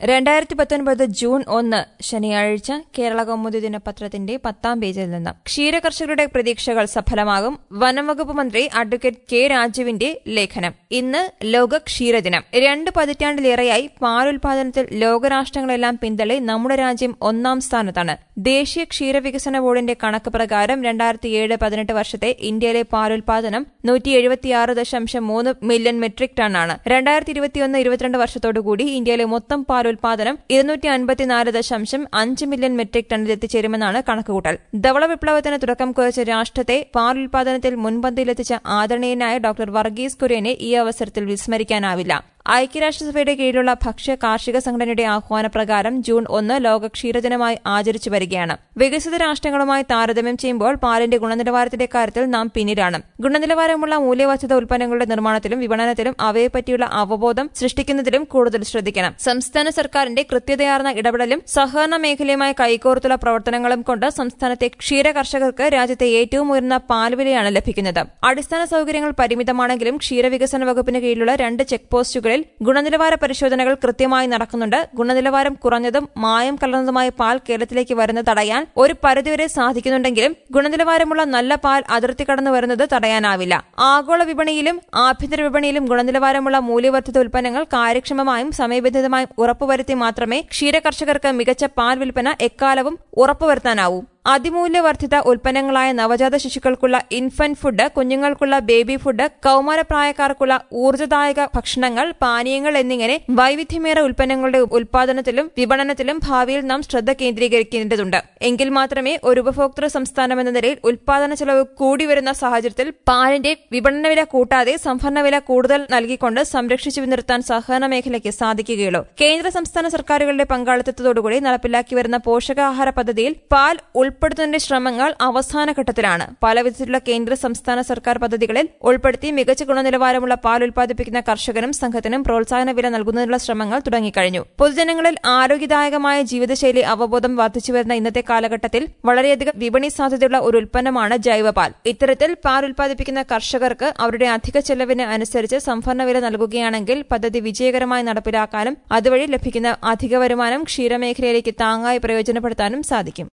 രണ്ടായിരത്തി പത്തൊൻപത് ജൂൺ ഒന്ന് ശനിയാഴ്ച കേരള കൗമുദി ദിനപത്രത്തിന്റെ പത്താം പേജിൽ നിന്ന് ക്ഷീരകർഷകരുടെ പ്രതീക്ഷകൾ സഫലമാകും വനംവകുപ്പ് മന്ത്രി അഡ്വക്കേറ്റ് കെ രാജുവിന്റെ ലേഖനം ഇന്ന് ലോക ക്ഷീരദിനം രണ്ട് പതിറ്റാണ്ടിലേറെയായി പാലുൽപാദനത്തിൽ ലോകരാഷ്ട്രങ്ങളെല്ലാം പിന്തള്ളി നമ്മുടെ രാജ്യം ഒന്നാം സ്ഥാനത്താണ് ദേശീയ ക്ഷീരവികസന ബോർഡിന്റെ കണക്ക് പ്രകാരം രണ്ടായിരത്തി ഏഴ് പതിനെട്ട് വർഷത്തെ ഇന്ത്യയിലെ പാലുൽപാദനം നൂറ്റി എഴുപത്തിയാറ് ദശാംശം മൂന്ന് മില്യൺ മെട്രിക് ടണ്ണാണ് രണ്ടായിരത്തി ഇരുപത്തിയൊന്ന് ഇരുപത്തിരണ്ട് വർഷത്തോടുകൂടി ഇന്ത്യയിലെ മൊത്തം പാലുൽപാദനം ഇരുന്നൂറ്റി അൻപത്തിനാല് ദശാംശം അഞ്ച് മില്യൺ മെട്രിക് ടണ്ണിൽ എത്തിച്ചേരുമെന്നാണ് കണക്കുകൂട്ടൽ ധവള വിപ്ലവത്തിന് തുടക്കം കുറിച്ച രാഷ്ട്രത്തെ പാലുൽപാദനത്തിൽ മുൻപന്തിയിലെത്തിച്ച ആദരണീയനായ ഡോക്ടർ വർഗീസ് കുര്യനെ ഈ അവസരത്തിൽ വിസ്മരിക്കാനാവില്ല ഐക്യരാഷ്ട്രസഭയുടെ കീഴിലുള്ള ഭക്ഷ്യ കാർഷിക സംഘടനയുടെ ആഹ്വാനപ്രകാരം ജൂൺ ഒന്ന് ലോക ക്ഷീരദിനമായി ആചരിച്ചു വരികയാണ് വികസിത രാഷ്ട്രങ്ങളുമായി താരതമ്യം ചെയ്യുമ്പോൾ പാലിന്റെ ഗുണനിലവാരത്തിന്റെ കാര്യത്തിൽ നാം പിന്നിലാണ് ഗുണനിലവാരമുള്ള മൂല്യവർദ്ധിത ഉൽപ്പന്നങ്ങളുടെ നിർമ്മാണത്തിലും വിപണനത്തിലും അവയെപ്പറ്റിയുള്ള അവബോധം സൃഷ്ടിക്കുന്നതിലും കൂടുതൽ ശ്രദ്ധിക്കണം സംസ്ഥാന സർക്കാരിന്റെ കൃത്യതയാർന്ന ഇടപെടലും സഹകരണ മേഖലയുമായി കൈകോർത്തുള്ള പ്രവർത്തനങ്ങളും കൊണ്ട് സംസ്ഥാനത്തെ ക്ഷീര കർഷകർക്ക് രാജ്യത്തെ ഏറ്റവും ഉയർന്ന പാൽവിലയാണ് ലഭിക്കുന്നത് അടിസ്ഥാന സൌകര്യങ്ങൾ പരിമിതമാണെങ്കിലും ക്ഷീരവികസന വകുപ്പിന് കീഴിലുള്ള രണ്ട് ചെക്ക് പോസ്റ്റുകളിൽ ഗുണനിലവാര പരിശോധനകൾ കൃത്യമായി നടക്കുന്നുണ്ട് ഗുണനിലവാരം കുറഞ്ഞതും മായം കലർന്നതുമായ പാൽ കേരളത്തിലേക്ക് വരുന്നത് തടയാൻ ഒരു പരിധിവരെ സാധിക്കുന്നുണ്ടെങ്കിലും ഗുണനിലവാരമുള്ള നല്ല പാൽ അതിർത്തി കടന്നു വരുന്നത് തടയാനാവില്ല ആഗോള വിപണിയിലും ആഭ്യന്തര വിപണിയിലും ഗുണനിലവാരമുള്ള മൂല്യവർദ്ധിത ഉൽപ്പന്നങ്ങൾ കാര്യക്ഷമമായും സമയബന്ധിതമായും ഉറപ്പുവരുത്തി മാത്രമേ ക്ഷീരകർഷകർക്ക് മികച്ച പാൽ വിൽപ്പന എക്കാലവും ഉറപ്പുവരുത്താനാവൂ അതിമൂല്യവർദ്ധിത ഉൽപ്പന്നങ്ങളായ നവജാത ശിശുക്കൾക്കുള്ള ഇൻഫന്റ് ഫുഡ് കുഞ്ഞുങ്ങൾക്കുള്ള ബേബി ഫുഡ് കൌമാരപ്രായക്കാർക്കുള്ള ഊർജ്ജദായക ഭക്ഷണങ്ങൾ പാനീയങ്ങൾ എന്നിങ്ങനെ വൈവിധ്യമേറെ ഉൽപ്പന്നങ്ങളുടെ ഉൽപാദനത്തിലും വിപണനത്തിലും ഭാവിയിൽ നാം ശ്രദ്ധ കേന്ദ്രീകരിക്കേണ്ടതുണ്ട് എങ്കിൽ മാത്രമേ ഒരു ഉപഭോക്തൃ സംസ്ഥാനമെന്ന നിലയിൽ ഉൽപാദന ചെലവ് കൂടി വരുന്ന സാഹചര്യത്തിൽ പാലിന്റെ വിപണന വില കൂട്ടാതെ സംഭരണ വില കൂടുതൽ നൽകിക്കൊണ്ട് സംരക്ഷിച്ചു നിർത്താൻ സഹകരണ മേഖലയ്ക്ക് സാധിക്കുകയുള്ളൂ കേന്ദ്ര സംസ്ഥാന സർക്കാരുകളുടെ പങ്കാളിത്തത്തോടുകൂടി നടപ്പിലാക്കി വരുന്ന പോഷകാഹാര പദ്ധതിയിൽ പാൽ ഉൾപ്പെടുത്തുന്നതിന്റെ ശ്രമങ്ങൾ അവസാന ഘട്ടത്തിലാണ് പല വിധത്തിലുള്ള കേന്ദ്ര സംസ്ഥാന സർക്കാർ പദ്ധതികളിൽ ഉൾപ്പെടുത്തി മികച്ച ഗുണനിലവാരമുള്ള പാൽ ഉൽപ്പാദിപ്പിക്കുന്ന കർഷകനും സംഘത്തിനും പ്രോത്സാഹന വില നൽകുന്നതിനുള്ള ശ്രമങ്ങൾ തുടങ്ങിക്കഴിഞ്ഞു പൊതുജനങ്ങളിൽ ആരോഗ്യദായകമായ ജീവിതശൈലി അവബോധം വർദ്ധിച്ചുവരുന്ന ഇന്നത്തെ കാലഘട്ടത്തിൽ വളരെയധികം വിപണി സാധ്യതയുള്ള ഒരു ഉൽപ്പന്നമാണ് ജൈവപാൽ ഇത്തരത്തിൽ പാൽ ഉൽപ്പാദിപ്പിക്കുന്ന കർഷകർക്ക് അവരുടെ അധിക ചെലവിന് അനുസരിച്ച് സംഭരണ വില നൽകുകയാണെങ്കിൽ പദ്ധതി വിജയകരമായി നടപ്പിലാക്കാനും അതുവഴി ലഭിക്കുന്ന അധിക വരുമാനം ക്ഷീരമേഖലയിലേക്ക് താങ്ങായി പ്രയോജനപ്പെടുത്താനും സാധിക്കും